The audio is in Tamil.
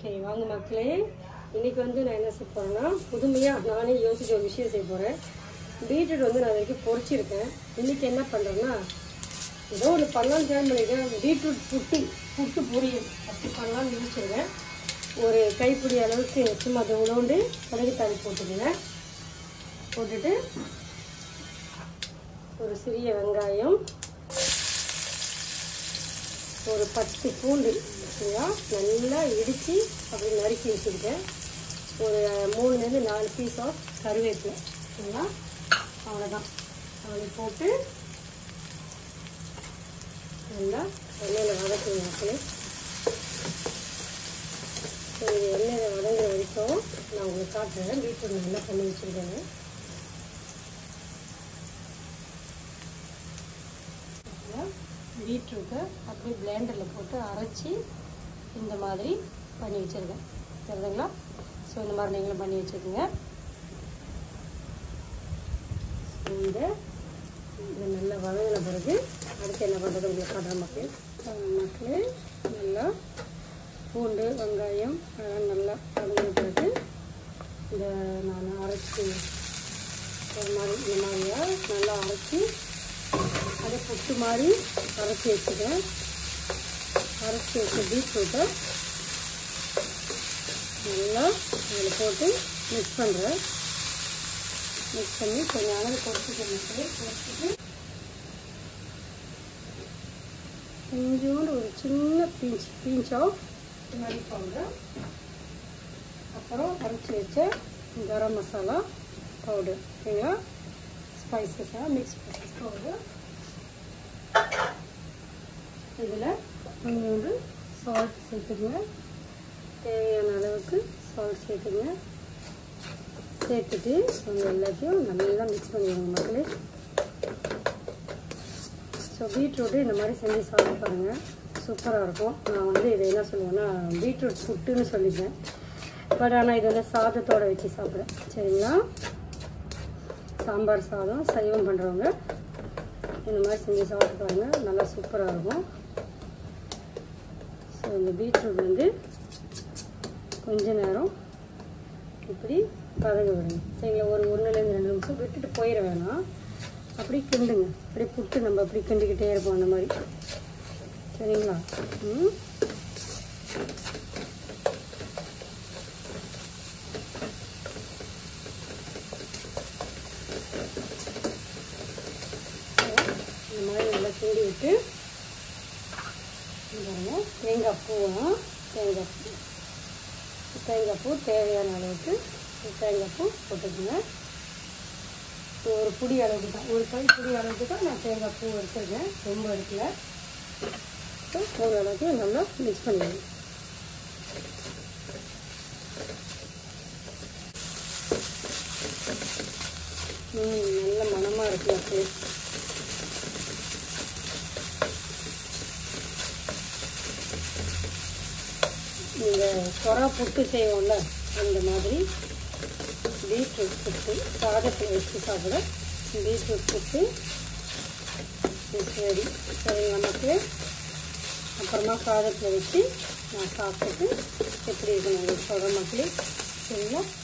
ஓகே வாங்க மக்களே இன்னைக்கு வந்து நான் என்ன செய்ய போறேன்னா புதுமையாக நானே யோசிச்ச ஒரு விஷயம் செய்ய போகிறேன் பீட்ரூட் வந்து நான் வரைக்கும் பொரிச்சிருக்கேன் இன்னைக்கு என்ன பண்ணுறேன்னா ஏதோ ஒன்று பண்ணலாம்னு ஜாயின் பண்ணியிருக்கேன் பீட்ரூட் புட்டு புட்டு பொரியல் அப்படி பண்ணலாம்னு யோசிச்சிருக்கேன் ஒரு கைப்பிடி அளவுக்கு சும்மா அதை உணவுண்டு கடுகு தாளி போட்டுக்கோங்க போட்டுட்டு ஒரு சிறிய வெங்காயம் ஒரு பத்து பூண்டு சரியா நல்லா இடித்து அப்படி நறுக்கி வச்சுருக்கேன் ஒரு மூணுலேருந்து நாலு பீஸ் ஆஃப் கருவேப்பிலை சரிங்களா அவ்வளோதான் அதை போட்டு நல்லா எண்ணெயில் வதக்குங்க மக்களே ஸோ இது எண்ணெயில் வதங்குற வரைக்கும் நான் உங்களுக்கு காட்டுறேன் பீட்ரூட் நல்லா பண்ணி வச்சுருக்கேன் பீட்ரூட்டை அப்படியே பிளேண்டரில் போட்டு அரைச்சி இந்த மாதிரி பண்ணி வச்சுருக்கேன் தெரியுதுங்களா ஸோ இந்த மாதிரி நீங்களும் பண்ணி வச்சுக்கோங்க ஸோ இதை இது நல்லா வதங்கின பிறகு அடுத்து என்ன பண்ணுறது உங்களுக்கு காட்டுற மக்கள் மக்களே நல்லா பூண்டு வெங்காயம் அதெல்லாம் நல்லா வதங்கின பிறகு இந்த நான் அரைச்சி ஒரு மாதிரி இந்த மாதிரியா நல்லா அரைச்சி அதை புட்டு மாதிரி அரைச்சி வச்சுக்கேன் அரைச்சி வச்ச பீட்ரூட்டை நல்லா அதில் போட்டு மிக்ஸ் பண்ணுறேன் மிக்ஸ் பண்ணி கொஞ்சம் அளவு குறைச்சிக்கணும் குறைச்சிட்டு கொஞ்சோண்டு ஒரு சின்ன பீஞ்ச் பீஞ்ச் ஆஃப் மாதிரி பவுடர் அப்புறம் அரைச்சி வச்ச கரம் மசாலா பவுடர் ஓகேங்களா ஸ்பைசஸாக மிக்ஸ் பவுடர் இதில் கொஞ்சோண்டு சால்ட் சேர்த்துக்குங்க தேவையான அளவுக்கு சால்ட் சேர்த்துங்க சேர்த்துட்டு அவங்க எல்லாத்தையும் நல்லா மிக்ஸ் பண்ணிடுங்க மக்களே ஸோ பீட்ரூட்டு இந்த மாதிரி செஞ்சு சாப்பிட்டு பாருங்கள் சூப்பராக இருக்கும் நான் வந்து இதை என்ன சொல்லுவேன்னா பீட்ரூட் புட்டுன்னு சொல்லிப்பேன் பட் ஆனால் இது வந்து சாதத்தோடு வச்சு சாப்பிட்றேன் சரிங்களா சாம்பார் சாதம் சைவம் பண்ணுறவங்க இந்த மாதிரி செஞ்சு சாப்பிட்டு பாருங்கள் நல்லா சூப்பராக இருக்கும் ஸோ இந்த பீட்ரூட் வந்து கொஞ்ச நேரம் இப்படி பதக விடுங்க சரிங்களா ஒரு ஒன்றுலேருந்து ரெண்டு நிமிஷம் விட்டுட்டு போயிட வேணாம் அப்படி கிண்டுங்க அப்படியே புட்டு நம்ம அப்படி கிண்டிக்கிட்டே இருப்போம் அந்த மாதிரி சரிங்களா ம் இந்த மாதிரி நல்லா கிண்டி விட்டு பாருங்க தேங்காய் பூவும் தேங்காய் பூ தேங்காய் பூ தேவையான அளவுக்கு தேங்காய் பூ போட்டுக்கோங்க ஒரு புடி அளவுக்கு தான் ஒரு கை புடி அளவுக்கு தான் நான் தேங்காய் பூ எடுத்துருக்கேன் ரொம்ப எடுக்கல ஒரு அளவுக்கு நல்லா மிக்ஸ் பண்ணிடுங்க ம் நல்ல மணமாக இருக்கு அப்படியே இந்த சொரா புட்டு செய்வோம்ல அந்த மாதிரி பீட்ரூட் புட்டு சாதத்தில் வச்சு சாப்பிட பீட்ரூட் புட்டு சரி சரி நமக்கு அப்புறமா சாதத்தில் வச்சு நான் சாப்பிட்டுட்டு எப்படி இருக்கணும் உங்களுக்கு சொல்கிற மக்களே சரிங்களா